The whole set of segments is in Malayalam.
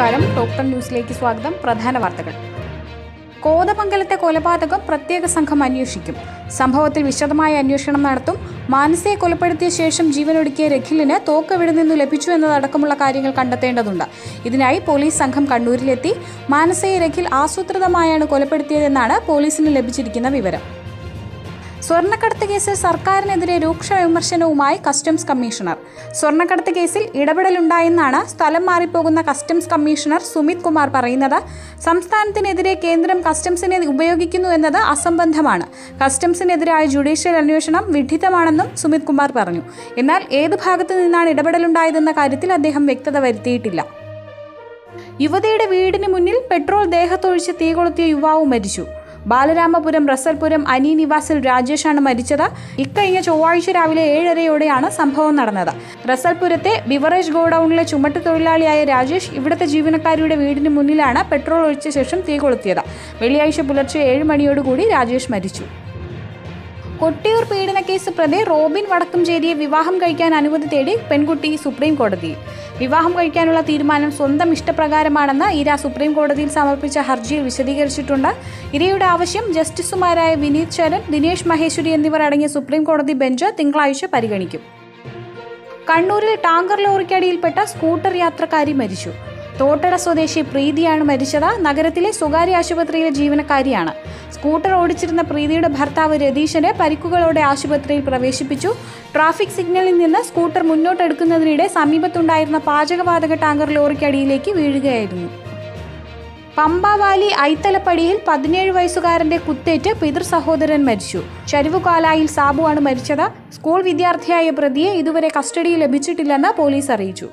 നമസ്കാരം ഡോക്ടർ ന്യൂസിലേക്ക് സ്വാഗതം പ്രധാന വാർത്തകൾ കോതമംഗലത്തെ കൊലപാതകം പ്രത്യേക സംഘം അന്വേഷിക്കും സംഭവത്തിൽ വിശദമായ അന്വേഷണം നടത്തും മാനസയെ കൊലപ്പെടുത്തിയ ശേഷം ജീവനൊടുക്കിയ രഖിലിന് തോക്കെവിടെ നിന്നു ലഭിച്ചു എന്നതടക്കമുള്ള കാര്യങ്ങൾ കണ്ടെത്തേണ്ടതുണ്ട് ഇതിനായി പോലീസ് സംഘം കണ്ണൂരിലെത്തി മാനസയെ രഖിൽ ആസൂത്രിതമായാണ് കൊലപ്പെടുത്തിയതെന്നാണ് പോലീസിന് ലഭിച്ചിരിക്കുന്ന വിവരം സ്വർണ്ണക്കടത്ത് കേസിൽ സർക്കാരിനെതിരെ രൂക്ഷ വിമർശനവുമായി കസ്റ്റംസ് കമ്മീഷണർ സ്വർണ്ണക്കടത്ത് കേസിൽ ഇടപെടലുണ്ടായെന്നാണ് സ്ഥലം മാറിപ്പോകുന്ന കസ്റ്റംസ് കമ്മീഷണർ സുമിത് കുമാർ പറയുന്നത് സംസ്ഥാനത്തിനെതിരെ കേന്ദ്രം കസ്റ്റംസിനെ ഉപയോഗിക്കുന്നു എന്നത് അസംബന്ധമാണ് കസ്റ്റംസിനെതിരായ ജുഡീഷ്യൽ അന്വേഷണം വിഡ്ഢിത്തമാണെന്നും സുമിത് കുമാർ പറഞ്ഞു എന്നാൽ ഏത് ഭാഗത്തു നിന്നാണ് ഇടപെടലുണ്ടായതെന്ന കാര്യത്തിൽ അദ്ദേഹം വ്യക്തത വരുത്തിയിട്ടില്ല യുവതിയുടെ വീടിന് മുന്നിൽ പെട്രോൾ ദേഹത്തൊഴിച്ച് തീ കൊളുത്തിയ യുവാവ് മരിച്ചു ബാലരാമപുരം റസൽപുരം അനി നിവാസിൽ രാജേഷാണ് മരിച്ചത് ഇക്കഴിഞ്ഞ ചൊവ്വാഴ്ച രാവിലെ ഏഴരയോടെയാണ് സംഭവം നടന്നത് റസൽപുരത്തെ ബിവറേജ് ഗോഡൌണിലെ ചുമട്ട് തൊഴിലാളിയായ രാജേഷ് ഇവിടുത്തെ ജീവനക്കാരിയുടെ വീടിന് മുന്നിലാണ് പെട്രോൾ ഒഴിച്ച ശേഷം തീ കൊളുത്തിയത് വെള്ളിയാഴ്ച പുലർച്ചെ ഏഴ് മണിയോടുകൂടി രാജേഷ് മരിച്ചു കൊട്ടിയൂർ പീഡനക്കേസ് പ്രതി റോബിൻ വടക്കുംചേരിയെ വിവാഹം കഴിക്കാൻ അനുമതി തേടി പെൺകുട്ടി സുപ്രീം കോടതിയിൽ വിവാഹം കഴിക്കാനുള്ള തീരുമാനം സ്വന്തം ഇഷ്ടപ്രകാരമാണെന്ന് ഇര സുപ്രീം കോടതിയിൽ സമർപ്പിച്ച ഹർജിയിൽ വിശദീകരിച്ചിട്ടുണ്ട് ഇരയുടെ ആവശ്യം ജസ്റ്റിസുമാരായ വിനീത് ശരൺ ദിനേശ് മഹേശ്വരി എന്നിവർ അടങ്ങിയ സുപ്രീം കോടതി ബെഞ്ച് തിങ്കളാഴ്ച പരിഗണിക്കും കണ്ണൂരിൽ ടാങ്കർ ലോറിക്കടിയിൽപ്പെട്ട സ്കൂട്ടർ യാത്രക്കാരി മരിച്ചു തോട്ടട സ്വദേശി പ്രീതിയാണ് മരിച്ചത് നഗരത്തിലെ സ്വകാര്യ ആശുപത്രിയിലെ ജീവനക്കാരിയാണ് സ്കൂട്ടർ ഓടിച്ചിരുന്ന പ്രീതിയുടെ ഭർത്താവ് രതീശനെ പരിക്കുകളോടെ ആശുപത്രിയിൽ പ്രവേശിപ്പിച്ചു ട്രാഫിക് സിഗ്നലിൽ നിന്ന് സ്കൂട്ടർ മുന്നോട്ടെടുക്കുന്നതിനിടെ സമീപത്തുണ്ടായിരുന്ന പാചകവാതക ടാങ്കർ ലോറിക്കടിയിലേക്ക് വീഴുകയായിരുന്നു പമ്പാവാലി ഐത്തലപ്പടിയിൽ പതിനേഴ് വയസ്സുകാരന്റെ കുത്തേറ്റ് പിതൃ സഹോദരൻ മരിച്ചു ചരിവുകാലായിൽ സാബുവാണ് മരിച്ചത് സ്കൂൾ വിദ്യാർത്ഥിയായ പ്രതിയെ ഇതുവരെ കസ്റ്റഡിയിൽ ലഭിച്ചിട്ടില്ലെന്ന് പോലീസ് അറിയിച്ചു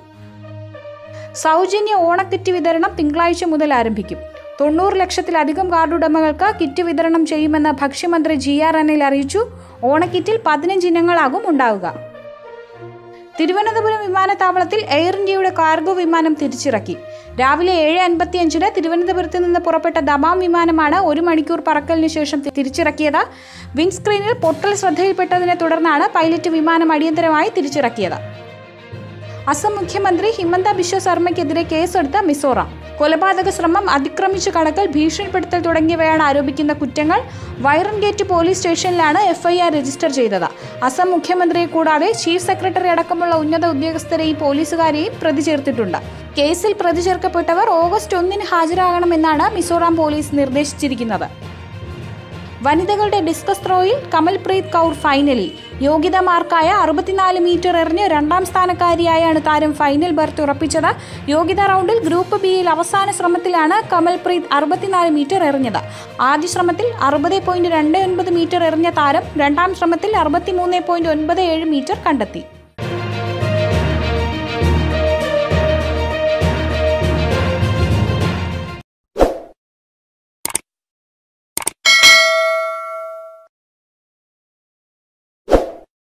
സൗജന്യ ഓണക്കിറ്റ് വിതരണം തിങ്കളാഴ്ച മുതൽ ആരംഭിക്കും തൊണ്ണൂറ് ലക്ഷത്തിലധികം കാർഡുടമകൾക്ക് കിറ്റ് വിതരണം ചെയ്യുമെന്ന് ഭക്ഷ്യമന്ത്രി ജി ആർ അനിൽ അറിയിച്ചു ഓണക്കിറ്റിൽ പതിനഞ്ച് ഇനങ്ങളാകും ഉണ്ടാവുക തിരുവനന്തപുരം വിമാനത്താവളത്തിൽ എയർ ഇന്ത്യയുടെ കാർഗോ വിമാനം തിരിച്ചിറക്കി രാവിലെ ഏഴ് അൻപത്തിയഞ്ചിന് തിരുവനന്തപുരത്ത് നിന്ന് പുറപ്പെട്ട ദമാം വിമാനമാണ് ഒരു മണിക്കൂർ പറക്കലിന് ശേഷം തി- തിരിച്ചിറക്കിയത് വിൻസ്ക്രീനിൽ പൊട്ടൽ ശ്രദ്ധയിൽപ്പെട്ടതിനെ തുടർന്നാണ് പൈലറ്റ് വിമാനം അടിയന്തരമായി തിരിച്ചിറക്കിയത് അസം മുഖ്യമന്ത്രി ഹിമന്ത ബിശ്വ ശർമ്മയ്ക്കെതിരെ കേസെടുത്ത മിസോറാം കൊലപാതക ശ്രമം അതിക്രമിച്ചു കടക്കൽ ഭീഷണിപ്പെടുത്തൽ തുടങ്ങിയവയാണ് ആരോപിക്കുന്ന കുറ്റങ്ങൾ വൈറൻ ഗേറ്റ് പോലീസ് സ്റ്റേഷനിലാണ് എഫ്ഐആർ രജിസ്റ്റർ ചെയ്തത് അസം മുഖ്യമന്ത്രിയെ കൂടാതെ ചീഫ് സെക്രട്ടറി അടക്കമുള്ള ഉന്നത ഉദ്യോഗസ്ഥരെയും പോലീസുകാരെയും പ്രതി ചേർത്തിട്ടുണ്ട് കേസിൽ പ്രതി ചേർക്കപ്പെട്ടവർ ഓഗസ്റ്റ് ഒന്നിന് ഹാജരാകണമെന്നാണ് മിസോറാം പോലീസ് നിർദ്ദേശിച്ചിരിക്കുന്നത് വനിതകളുടെ ഡിസ്കസ് ത്രോയിൽ കമൽപ്രീത് കൗർ ഫൈനലിൽ യോഗ്യതാ മാർക്കായ അറുപത്തിനാല് മീറ്റർ എറിഞ്ഞ് രണ്ടാം സ്ഥാനക്കാരിയായാണ് താരം ഫൈനൽ ബർത്ത് ഉറപ്പിച്ചത് യോഗ്യതാ റൗണ്ടിൽ ഗ്രൂപ്പ് ബിയിൽ അവസാന ശ്രമത്തിലാണ് കമൽപ്രീത് അറുപത്തിനാല് മീറ്റർ എറിഞ്ഞത് ആദ്യ ശ്രമത്തിൽ അറുപത് പോയിന്റ് രണ്ട് ഒൻപത് മീറ്റർ എറിഞ്ഞ താരം രണ്ടാം ശ്രമത്തിൽ അറുപത്തിമൂന്ന് പോയിന്റ് ഒൻപത് ഏഴ് മീറ്റർ കണ്ടെത്തി